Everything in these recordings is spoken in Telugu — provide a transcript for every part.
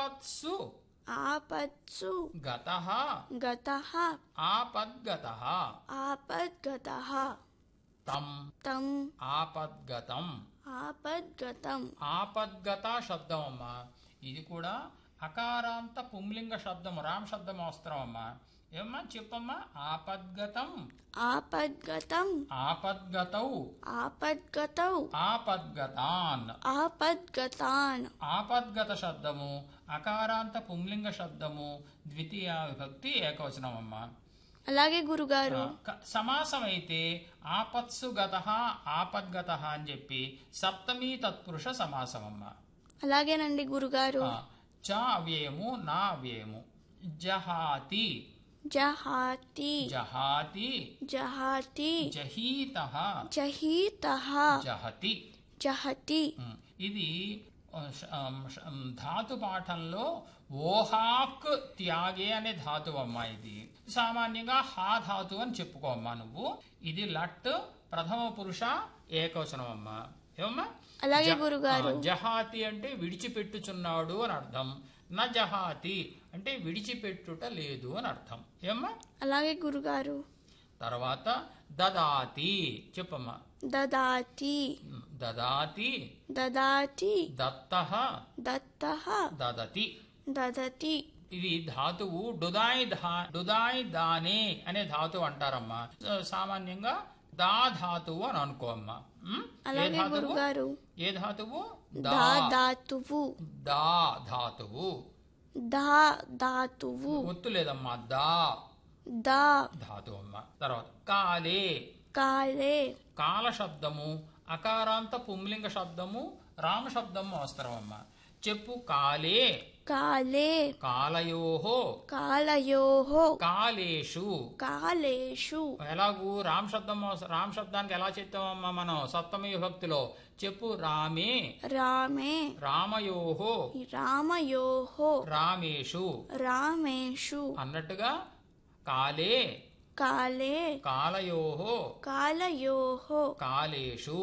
ఆపత్సు आपत्सु గత गतः ఆపద్గత आपद्गतः తం तं ఆపద్గతం आपद्गतम् ఆపద్గత శబ్దం అమ్మా ఇది కూడా అకారాంత పుంలింగ శబ్దము రామ్ శబ్దం అవసరం అమ్మా ఏమ్మా చెప్పమ్మా ఆపద్గతం आपद्गतम् ఆపద్గతౌ आपद्गतौ ఆపద్గతాన్ आपद्गतान् ఆపద్గత శబ్దము అకారాంత పుంలింగ శబ్దము ద్వితీయ విభక్తి ఏకవచనం అమ్మా అలాగే గురుగారు క- సమాసం అయితే ఆపత్సు గత ఆపద్గత అని చెప్పి సప్తమీ తత్పురుష సమాసం అమ్మా అలాగేనండి గురుగారు ఆ, చ అవ్యయము నా అవ్యయము జహాతి జహాతి జహాతి జహాతి జహీత జహీతః జహతి జహతి ఉమ్, ఇది ఆ, శ- ఆమ్, శ- ఆమ్, ధాతు పాఠంలో ఓహాక్ త్యాగే అనే ధాతువు అమ్మా ఇది సామాన్యంగా హా ధాతు అని చెప్పుకో అమ్మా నువ్వు ఇది లట్ ప్రథమ పురుష ఏకవచనం అమ్మా ఏమమ్మా అలాగే జ- గురుగారు ఆ, జహాతి అంటే విడిచిపెట్టుచున్నాడు అని అర్థం న జహాతి అంటే విడిచిపెట్టుట లేదు అని అర్థం ఏమ్మా అలాగే గురుగారు తర్వాత దదాతి చెప్పమ్మా దదాతి దదాతి దదాతి దత్త దత్తః దదతి దదతి ఇది ధాతువు డుదాయి ధా డుదాయి దానే అనే ధాతువు అంటారమ్మా స- సామాన్యంగా దా ధాతువు అని అనుకో అమ్మా ఉమ్? ఏ అలాగే ధాతువు గురుగారు ఏ ధాతువు దా దా ధాతువు దా ధాతువు దా ధాతువు ఒత్తు లేదమ్మా దా దా ధాతువు అమ్మా తర్వాత కాలే కాలే కాల శబ్దము అకారాంత పుంలింగ శబ్దము రామ శబ్దము అవసరం అమ్మా చెప్పు కాలే కాలే కాలయోహో కాలయోః కాలేషు కాలేషు ఎలాగూ రామ్ శబ్దం అవస- రామ్ శబ్దానికి ఎలా చెప్తామమ్మా మనం సప్తమి విభక్తిలో చెప్పు రామే రామే రామయోహో రామయోః రామేషు రామేషు అన్నట్టుగా కాలే కాలే కాలయోహో కాలయోః కాలేషు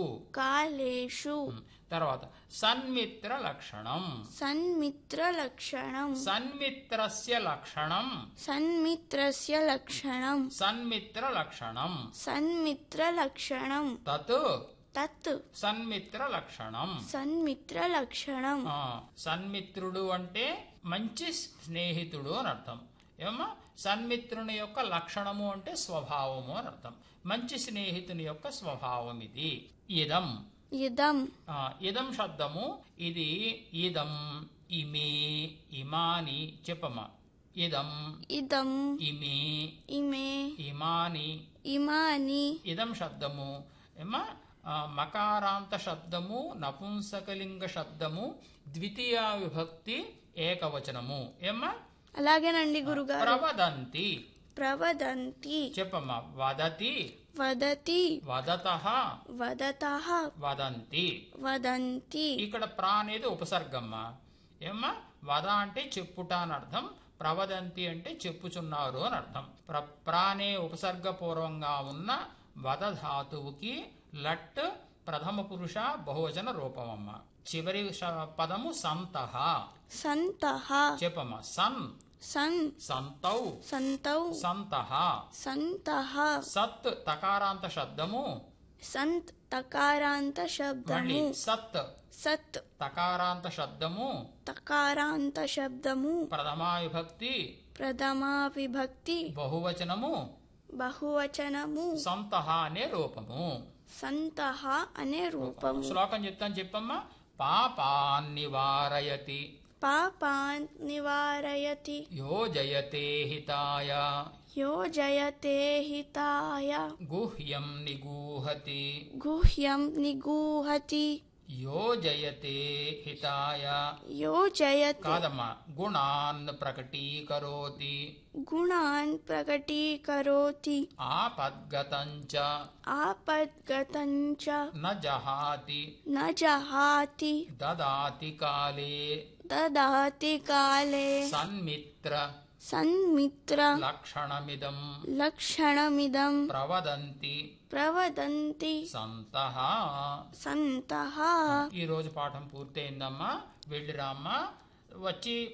కాలేషు తర్వాత సన్మిత్ర లక్షణం సన్మిత్ర లక్షణం సన్మిత్రస్య లక్షణం సన్మిత్రస్య లక్షణం సన్మిత్ర లక్షణం సన్మిత్ర లక్షణం తత్ తత్ సన్మిత్ర లక్షణం సన్మిత్ర లక్షణం ఆ, సన్మిత్రుడు అంటే మంచి స్నేహితుడు అని అర్థం ఏమమ్మా సన్మిత్రుని యొక్క లక్షణము అంటే స్వభావము అని అర్థం మంచి స్నేహితుని యొక్క స్వభావం ఇది ఇదం ఇదం ఆ, ఇదం శబ్దము ఇది ఇదం ఇమే ఇమాని చెప్పమ్మా ఇదం ఇదం ఇమే ఇమే ఇమాని ఇమాని ఇదం శబ్దము ఏమా ఆ, మకారాంత శబ్దము నపుంసకలింగ శబ్దము ద్వితీయ విభక్తి ఏకవచనము ఏమ్మా అలాగేనండి గురుగారు ప్రవదంతి ప్రవదంతి చెప్పమ్మా వదతి వదతి వదత వదతః వదంతి వదంతి ఇక్కడ ప్రా అనేది ఉపసర్గమ్మా ఏమ్మా వద అంటే చెప్పుట అని అర్థం ప్రవదంతి అంటే చెప్పుచున్నారు అని అర్థం ప్ర ప్రా అనే ఉపసర్గపూర్వంగా ఉన్న వద ధాతువుకి లట్ ప్రథమ పురుష బహువచన రూపమమ్మ చివరి శ- పదము సంతః సంతః చెప్పమ్మా సన్ సన్ సంతౌ సంతౌ సంతః సంతః సత్ తకారాంత శబ్దము సంత్ తకారాంత మళ్ళీ శబ్దము సత్ సత్ తకారాంత శబ్దము తకారాంత శబ్దము ప్రథమా విభక్తి ప్రథమా విభక్తి బహువచనము బహువచనము సంతః అనే రూపము సంతః అనే రూపము శ్లోకం చెప్తాను చెప్పమ్మా పాపాన్ నివారయతి పాపాన్ నివారయతి యోజయతే హితాయ యోజయతే హితాయ గుహ్యం నిగూహతి గుహ్యం నిగూహతి యోజయతే హితాయ యోజయతే కాదమ్మా గుణాన్ ప్రకటీకరోతి గుణాన్ ప్రకటీకరోతి ఆపద్గతం చ ఆపద్గతం చ న జహాతి న జహాతి దదాతి కాలే దదాతి కాలే సన్మిత్ర సన్మిత్ర లక్షణమిదం లక్షణమిదం ప్రవదంతి ప్రవదంతి సంతః సంతః ఈ రోజు పాఠం పూర్తయిందమ్మా వెళ్ళిరామ్మా వచ్చి